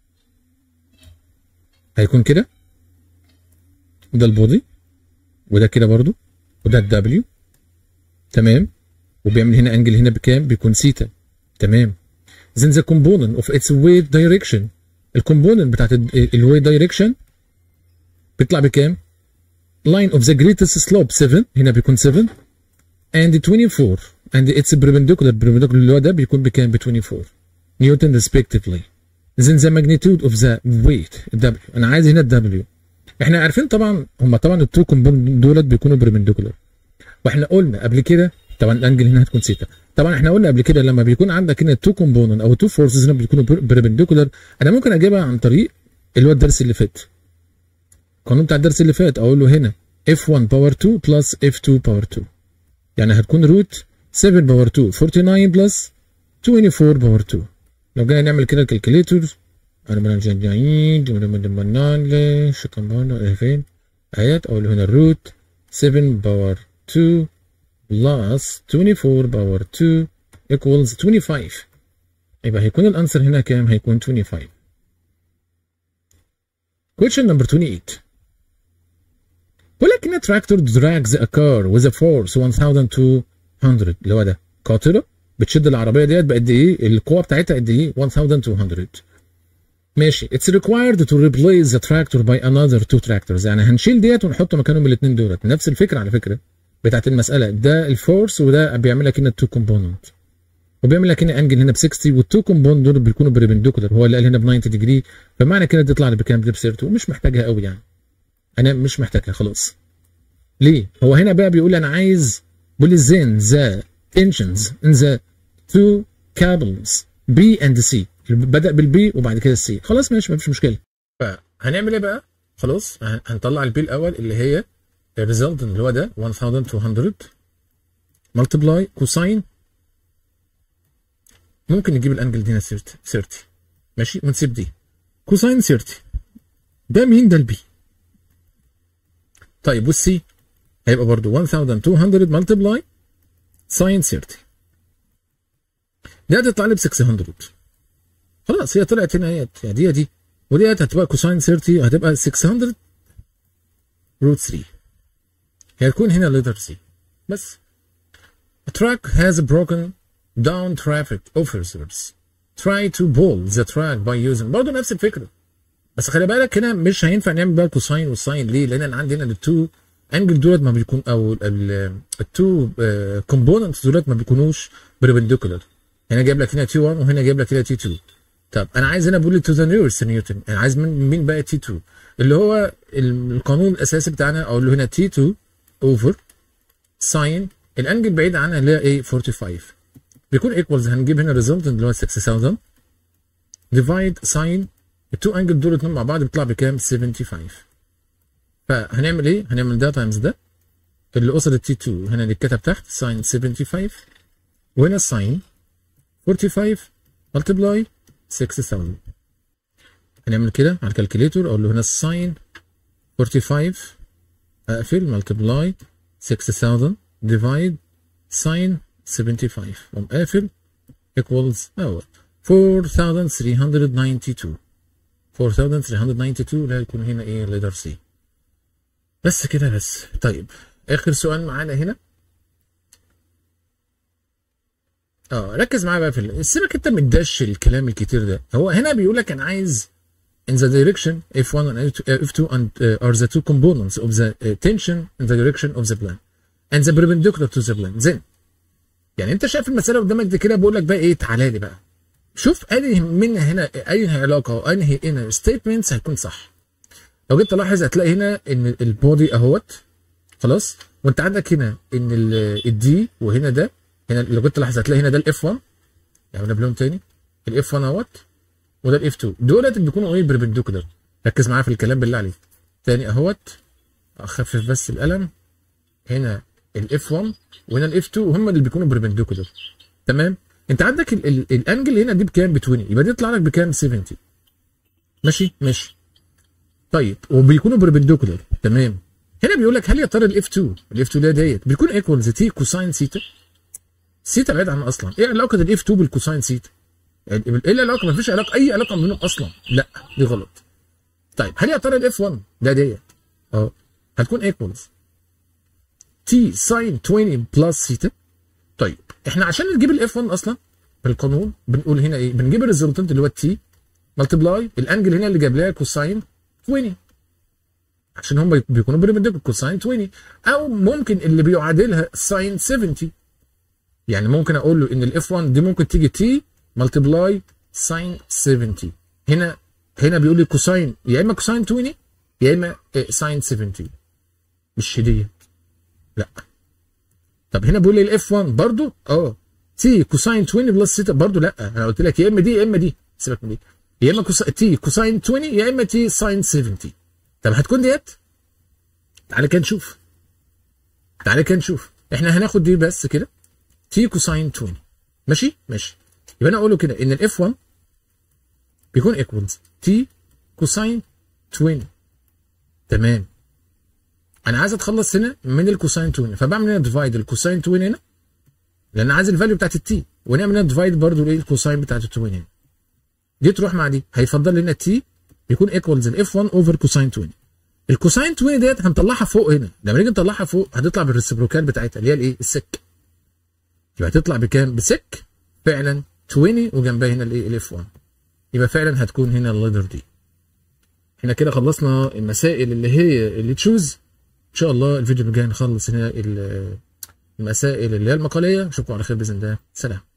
هيكون كده ده البودي وده كده برضو وده الدبليو تمام وبيعمل هنا انجل هنا بكام بيكون سيتا تمام then the component of its weight direction الكومبوننت بتاعت الويت دايركشن بيطلع بكام line of the greatest slope 7 هنا بيكون 7 and 24 and its perpendicular perpendicular اللي هو ده بيكون بكام ب 24 نيوتن respectively then the magnitude of the weight W انا عايز هنا الدبليو احنا عارفين طبعا هم طبعا التو كومبوننت دولت بيكونوا perpendicular واحنا قلنا قبل كده طبعا الانجل هنا هتكون سيتا طبعا احنا قلنا قبل كده لما بيكون عندك هنا تو كومبوننت او تو فورسز هنا بيكونوا بربنديكولار انا ممكن اجيبها عن طريق اللي هو الدرس اللي فات القانون بتاع الدرس اللي فات اقول له هنا F1 باور 2 بلس F2 باور 2 يعني هتكون روت 7 باور 2 49 بلس 24 باور 2 لو جينا نعمل كده الكالكوليتور انا من الجايين من شكمبانا فين اهيت اقول له هنا الروت 7 باور 2 plus 24 باور 2 equals 25 يبقى هيكون الانسر هنا كام؟ هيكون 25 question number 28 بيقول لك ان tractor drags a car with a force 1200 اللي هو ده قاطره بتشد العربيه ديت بقد ايه؟ القوه بتاعتها قد ايه؟ 1200 ماشي it's required to replace the tractor by another two tractors يعني هنشيل ديت ونحط مكانهم الاثنين دولت نفس الفكره على فكره بتاعت المساله ده الفورس وده بيعمل لك هنا التو كومبوننت وبيعمل لك هنا انجل هنا ب 60 والتو كومبوننت دول بيكونوا بريبنديكولار هو اللي قال هنا ب 90 ديجري فمعنى كده تطلع لي بكام دي بسيرته ومش محتاجها قوي يعني انا مش محتاجها خلاص ليه هو هنا بقى بيقول انا عايز بيقول زين ذا tensions in the two cables B and C بدأ بالبي وبعد كده السي خلاص ماشي مفيش مشكله فهنعمل ايه بقى خلاص هنطلع البي الاول اللي هي الريزلت اللي هو ده 1200 ملتبلاي كوساين ممكن نجيب الانجل دي هنا 30 ماشي ونسيب دي كوساين 30 ده مين ده البي طيب والسي هيبقى برضو 1200 ملتبلاي ساين 30 دي هتطلع لي ب 600 خلاص هي طلعت هنا اهيت يعني دي دي وديت هتبقى كوساين 30 هتبقى 600 روت 3 هي هتكون هنا letter C بس A truck has broken down traffic officers try to pull the track by using برضه نفس الفكرة بس خلي بالك هنا مش هينفع نعمل بقى الكوساين والساين ليه؟ لأن أنا عندي هنا التو انجل دولت ما بيكون أو التو كومبوننتس دولت ما بيكونوش بربنديكولار هنا جايب لك هنا تي 1 وهنا جايب لك هنا تي 2 طب انا عايز هنا بقول تو ذا نيورست نيوتن انا عايز من مين بقى تي 2 اللي هو القانون الاساسي بتاعنا اقول له هنا تي 2 اوفر ساين الانجل بعيد عنها اللي هي ايه 45 بيكون ايكوالز هنجيب هنا ريزلت اللي هو 6000 ديفايد ساين التو انجل دول اتنين مع بعض بيطلع بكام 75 فهنعمل ايه هنعمل ده تايمز ده اللي قصد التي 2 هنا اللي اتكتب تحت ساين 75 وهنا الساين 45 ملتبلاي 6000 هنعمل كده على الكالكوليتور اقول له هنا الساين 45 اقفل ملتبلاي 6000 ديفايد ساين 75 قوم قافل equals اهو 4392 4392 اللي هيكون هنا ايه ليدر سي بس كده بس طيب اخر سؤال معانا هنا اه ركز معايا بقى في ال- سيبك انت من الدش الكلام الكتير ده هو هنا بيقول لك انا عايز in the direction F1 and F2 and uh, are the two components of the uh, tension in the direction of the plane and the perpendicular to the plane then يعني انت شايف المساله قدامك دي كده بقول لك بقى ايه تعالى لي بقى شوف انهي من هنا اي علاقه وانهي هنا ستيتمنتس هيكون صح لو جيت تلاحظ هتلاقي هنا ان البودي اهوت خلاص وانت عندك هنا ان الدي وهنا ده هنا لو جيت تلاحظ هتلاقي هنا ده الاف 1 يعني ده بلون تاني الاف 1 اهوت وده الاف 2 دولت بيكونوا ايه بربنديكولار ركز معايا في الكلام بالله عليك تاني اهوت اخفف بس القلم هنا الاف 1 وهنا الاف 2 هم اللي بيكونوا بربنديكولار تمام انت عندك ال- ال- الانجل هنا دي بكام ب 20 يبقى دي يطلع لك بكام 70 ماشي ماشي طيب وبيكونوا بربنديكولار تمام هنا بيقول لك هل يا ترى الاف 2 الاف 2 ده ديت بيكون ايكوالز تي كوساين سيتا سيتا بعيد عنها اصلا ايه علاقه الاف 2 بالكوساين سيتا يعني ايه العلاقه مفيش علاقه اي علاقه بينهم اصلا لا دي غلط طيب هل يا ترى الاف 1 ده ديت اه هتكون ايكوالز تي ساين 20 بلس سيتا طيب احنا عشان نجيب الاف 1 اصلا بالقانون بنقول هنا ايه بنجيب الريزلتنت اللي هو التي ملتبلاي الانجل هنا اللي جاب لها كوساين 20 عشان هم بيكونوا بريمديكال كوساين 20 او ممكن اللي بيعادلها ساين 70 يعني ممكن اقول له ان الاف 1 دي ممكن تيجي تي ملتبلاي ساين 70 هنا هنا بيقول لي كوساين يا اما كوساين 20 يا اما ساين 70 مش دي لا طب هنا بيقول لي الاف 1 برضو اه تي كوساين 20 بلس سيتا برضو لا انا قلت لك يا اما دي يا اما دي سيبك من دي يا اما كوسا... تي كوساين 20 يا اما تي ساين 70 طب هتكون ديت تعالى كده نشوف تعالى كده نشوف احنا هناخد دي بس كده تي كوساين 20 ماشي ماشي يبقى انا اقول له كده ان الاف 1 بيكون ايكوالز تي كوساين 20 تمام انا عايز اتخلص هنا من الكوساين 20 فبعمل هنا ديفايد الكوساين 20 هنا لان عايز الفاليو بتاعت التي ونعمل هنا ديفايد برضه الايه الكوساين بتاعت ال 20 هنا دي تروح مع دي هيفضل لنا تي يكون ايكوالز الاف 1 اوفر كوساين 20 الكوساين 20 ديت هنطلعها فوق هنا لما نيجي نطلعها فوق هتطلع بالريسبروكال بتاعتها اللي هي الايه السك يبقى هتطلع بكام بسك فعلا 20 وجنبها هنا الايه الاف 1 يبقى فعلا هتكون هنا الليدر دي احنا كده خلصنا المسائل اللي هي اللي تشوز ان شاء الله الفيديو اللي جاي نخلص هنا ال- المسائل اللي هي المقاليه اشوفكم على خير باذن الله سلام